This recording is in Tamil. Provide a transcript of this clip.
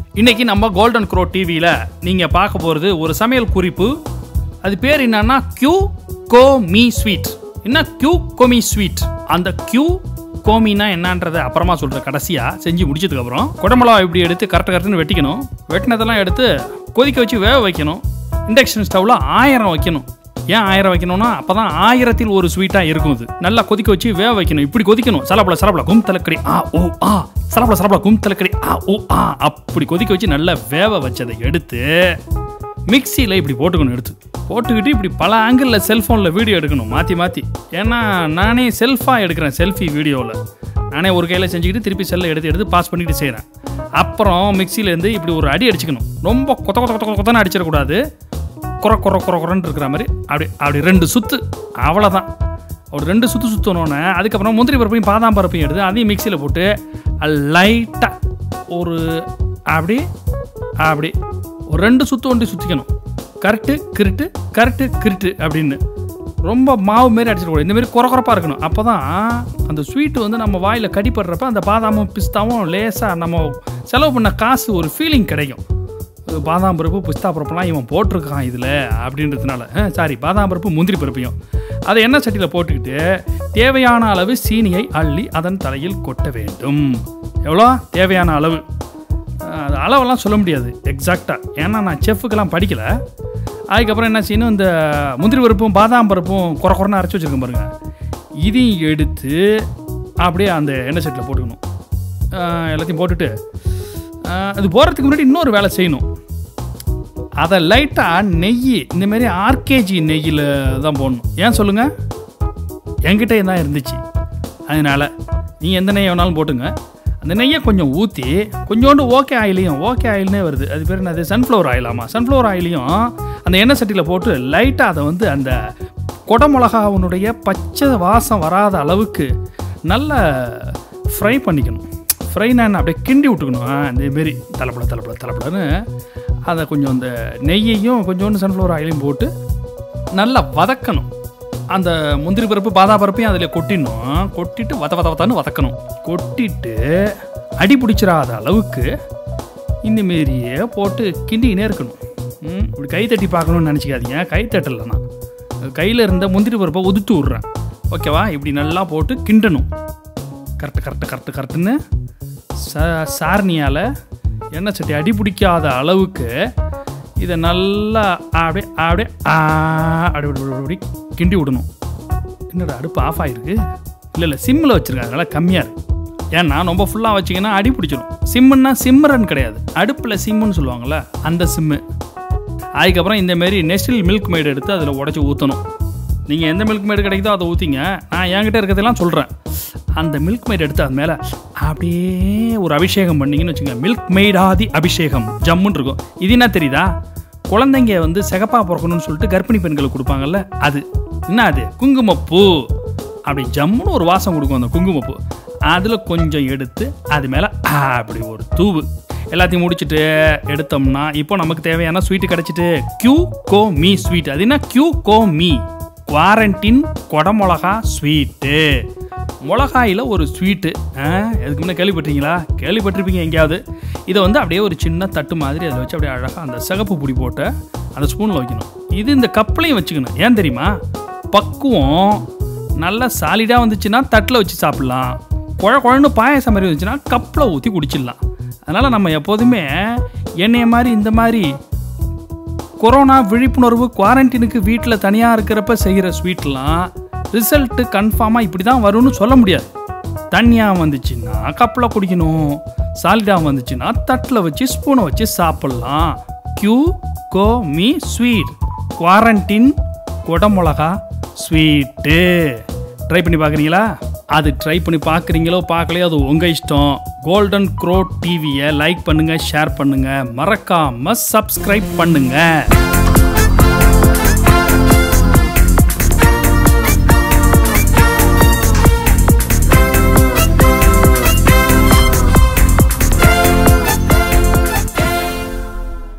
இன்னைக்கு நம்ம கோல்டன் க்ரோ டிவியில் நீங்கள் பார்க்க போகிறது ஒரு சமையல் குறிப்பு அது பேர் என்னன்னா கியூ கோ மீ ஸ்வீட் என்ன கியூ கோமி ஸ்வீட் அந்த கியூ கோமினா என்னன்றதை அப்புறமா சொல்கிற கடைசியாக செஞ்சு முடிச்சதுக்கு அப்புறம் குடமிளகா இப்படி எடுத்து கரெக்ட் கரெக்ட்னு வெட்டிக்கணும் வெட்டினதெல்லாம் எடுத்து கொதிக்க வச்சு வேக வைக்கணும் இண்டக்ஷன் ஸ்டவ்வில் ஆயிரம் வைக்கணும் ஏன் ஆயிரம் வைக்கணும்னா அப்பதான் ஆயிரத்தில் ஒரு ஸ்வீட்டா இருக்கும் இது நல்லா கொதிக்க வச்சு வேக வைக்கணும் இப்படி கொதிக்கணும் சலப்பல சலப்பல கும் தலைக்கறி ஆ ஓ ஆ சலப்பல சலப்பல கும் தலைக்கறி ஆ ஓ ஆ அப்படி கொதிக்க வச்சு நல்லா வேக வச்சதை எடுத்து மிக்சியில் இப்படி போட்டுக்கணும் எடுத்து போட்டுக்கிட்டு இப்படி பல ஆங்கிளில் செல்ஃபோனில் வீடியோ எடுக்கணும் மாற்றி மாற்றி ஏன்னா நானே செல்ஃபாக எடுக்கிறேன் செல்ஃபி வீடியோவில் நானே ஒரு கையில் செஞ்சுக்கிட்டு திருப்பி செல்லை எடுத்து எடுத்து பாஸ் பண்ணிட்டு செய்கிறேன் அப்புறம் மிக்சியிலேருந்து இப்படி ஒரு அடி அடிச்சுக்கணும் ரொம்ப கொத்த கொத்த கொத்த கொத்தன்னு அடிச்சிடக்கூடாது குறை குறை குறை குறைன்னு இருக்கிற மாதிரி அப்படி அப்படி ரெண்டு சுத்து அவ்வளோதான் ஒரு ரெண்டு சுத்து சுற்றணுன்னே அதுக்கப்புறம் முந்திரி பருப்பையும் பாதாம் பருப்பையும் எடுத்து அதையும் மிக்சியில் போட்டு லைட்டாக ஒரு அப்படி அப்படி ஒரு ரெண்டு சுத்து ஒண்டி சுற்றிக்கணும் கரெக்டு கிருட்டு கரெக்டு கிருட்டு அப்படின்னு ரொம்ப மாவு மாரி அடிச்சிடக்கூடாது இந்த மாதிரி குறை குறைப்பாக இருக்கணும் அப்போ தான் அந்த ஸ்வீட்டு வந்து நம்ம வாயில் கடிப்படுறப்ப அந்த பாதாமும் பிஸ்தாவும் லேசாக நம்ம செலவு பண்ண காசு ஒரு ஃபீலிங் கிடைக்கும் பாதாம் பருப்பு பிஸ்தா பருப்புலாம் இவன் போட்டிருக்கான் இதில் அப்படின்றதுனால சாரி பாதாம் பருப்பு முந்திரி பருப்பையும் அதை எண்ணெய் சட்டியில் போட்டுக்கிட்டு தேவையான அளவு சீனியை அள்ளி அதன் தலையில் கொட்ட வேண்டும் எவ்வளோ தேவையான அளவு அஹ், அது அளவெல்லாம் சொல்ல முடியாது எக்ஸாக்டாக ஏன்னா நான் செஃப்புக்கெல்லாம் படிக்கலை அதுக்கப்புறம் என்ன செய்யணும் இந்த முந்திரி பருப்பும் பாதாம் பருப்பும் குறை குறைன்னு அரைச்சி வச்சுருக்கேன் பாருங்க இதையும் எடுத்து அப்படியே அந்த எண்ணெய் சட்டியில் போட்டுக்கணும் அஹ், எல்லாத்தையும் போட்டுட்டு அஹ், அது போடுறதுக்கு முன்னாடி இன்னொரு வேலை செய்யணும் அதை லைட்டாக நெய் இந்த மாதிரி ஆர்கேஜி நெய்யில் தான் போடணும் ஏன் சொல்லுங்கள் என்கிட்ட தான் இருந்துச்சு அதனால் நீ எந்த நெய் வேணாலும் போட்டுங்க அந்த நெய்யை கொஞ்சம் ஊற்றி கொஞ்சோண்டு ஓகே ஆயிலையும் ஓகே ஆயில்னே வருது அது பேர் என்னது சன்ஃப்ளவர் ஆயிலாமா சன்ஃப்ளவர் ஆயிலையும் அந்த எண்ணெய் சட்டியில் போட்டு லைட்டாக அதை வந்து அந்த குடமிளகாவுனுடைய பச்சை வாசம் வராத அளவுக்கு நல்லா ஃப்ரை பண்ணிக்கணும் ஃப்ரைனா என்ன அப்படியே கிண்டி விட்டுக்கணும் ஆ, இந்த மாரி தலைப்பட தலைப்பட தலைப்படன்னு அதை கொஞ்சம் அந்த நெய்யையும் கொஞ்சோண்டு சன்ஃப்ளவர் ஆயிலையும் போட்டு நல்லா வதக்கணும் அந்த முந்திரி பருப்பு பாதாம் பருப்பையும் அதில் கொட்டிடணும் கொட்டிட்டு வத வத வதன்னு வதக்கணும் கொட்டிட்டு அடி பிடிச்சிடாத அளவுக்கு இந்த மாரியே போட்டு கிண்டிக்கினே இருக்கணும் ம், இப்படி கை தட்டி பார்க்கணும்னு நினச்சிக்காதீங்க கை தட்டலை நான் கையில் இருந்த முந்திரி பருப்பை உதுத்து விட்றேன் ஓகேவா இப்படி நல்லா போட்டு கிண்டணும் கரெக்டு கரெக்டு கரெக்டு கரெக்டுன்னு ச சாரணியால் எண்ணெய் சட்டி அடி பிடிக்காத அளவுக்கு இதை நல்லா அப்படியே அப்படியே ஆ, அப்படி அப்படி அப்படி அப்படி கிண்டி விடணும் என்னடா அடுப்பு ஆஃப் ஆகிருக்கு இல்லை இல்லை சிம்மில் வச்சுருக்காங்க அதனால் கம்மியாக இருக்கு ஏன்னா ரொம்ப ஃபுல்லாக வச்சிங்கன்னா அடி பிடிச்சிரும் சிம்முன்னா சிம்மரன் கிடையாது அடுப்பில் சிம்முன்னு சொல்லுவாங்கள்ல அந்த சிம்மு அதுக்கப்புறம் இந்த மாரி நெஸ்டில் மில்க் மேட் எடுத்து அதில் உடச்சி ஊற்றணும் நீங்கள் எந்த மில்க் மேட் கிடைக்குதோ அதை ஊற்றிங்க நான் என்கிட்ட இருக்கிறதெல்லாம் சொல்கிறேன் அந்த மில்க் மேட் எடுத்து அது மேலே அப்படியே ஒரு அபிஷேகம் பண்ணீங்கன்னு வச்சுக்கோங்க மில்க் மேடாதி அபிஷேகம் ஜம்முன்னு இருக்கும் இது என்ன தெரியுதா குழந்தைங்க வந்து சிகப்பாக பிறக்கணும்னு சொல்லிட்டு கர்ப்பிணி பெண்களுக்கு கொடுப்பாங்கல்ல அது என்ன அது குங்குமப்பூ அப்படி ஜம்முன்னு ஒரு வாசம் கொடுக்கும் அந்த குங்குமப்பூ அதில் கொஞ்சம் எடுத்து அது மேலே அப்படி ஒரு தூவு எல்லாத்தையும் முடிச்சுட்டு எடுத்தோம்னா இப்போ நமக்கு தேவையான ஸ்வீட்டு கிடச்சிட்டு கியூ கோ மீ ஸ்வீட் அது என்ன கியூ கோ மீ குவாரண்டின் கொடமிளகா ஸ்வீட்டு மிளகாயில் ஒரு ஸ்வீட்டு எதுக்கு முன்னே கேள்விப்பட்டீங்களா கேள்விப்பட்டிருப்பீங்க எங்கேயாவது இதை வந்து அப்படியே ஒரு சின்ன தட்டு மாதிரி அதில் வச்சு அப்படியே அழகாக அந்த சிகப்பு பொடி போட்டு அந்த ஸ்பூனில் வைக்கணும் இது இந்த கப்லையும் வச்சுக்கணும் ஏன் தெரியுமா பக்குவம் நல்லா சாலிடாக வந்துச்சுன்னா தட்டில் வச்சு சாப்பிட்லாம் குழ குழன்னு பாயசம் மாதிரி வந்துச்சுன்னா கப்பில் ஊற்றி குடிச்சிடலாம் அதனால் நம்ம எப்போதுமே என்னைய மாதிரி இந்த மாதிரி கொரோனா விழிப்புணர்வு குவாரண்டைனுக்கு வீட்டில் தனியாக இருக்கிறப்ப செய்கிற ஸ்வீட்லாம் ரிசல்ட்டு கன்ஃபார்மாக இப்படி தான் வரும்னு சொல்ல முடியாது தண்ணியாக வந்துச்சுன்னா கப்பில் குடிக்கணும் சாலிடாக வந்துச்சுன்னா தட்டில் வச்சு ஸ்பூனை வச்சு சாப்பிட்லாம் கியூ கோ மீ ஸ்வீட் குவாரண்டின் குடமிளகா ஸ்வீட்டு ட்ரை பண்ணி பார்க்குறீங்களா அது ட்ரை பண்ணி பார்க்குறீங்களோ பார்க்கலையோ அது உங்கள் இஷ்டம் கோல்டன் க்ரோ டிவியை லைக் பண்ணுங்கள் ஷேர் பண்ணுங்கள் மறக்காமல் சப்ஸ்கிரைப் பண்ணுங்கள்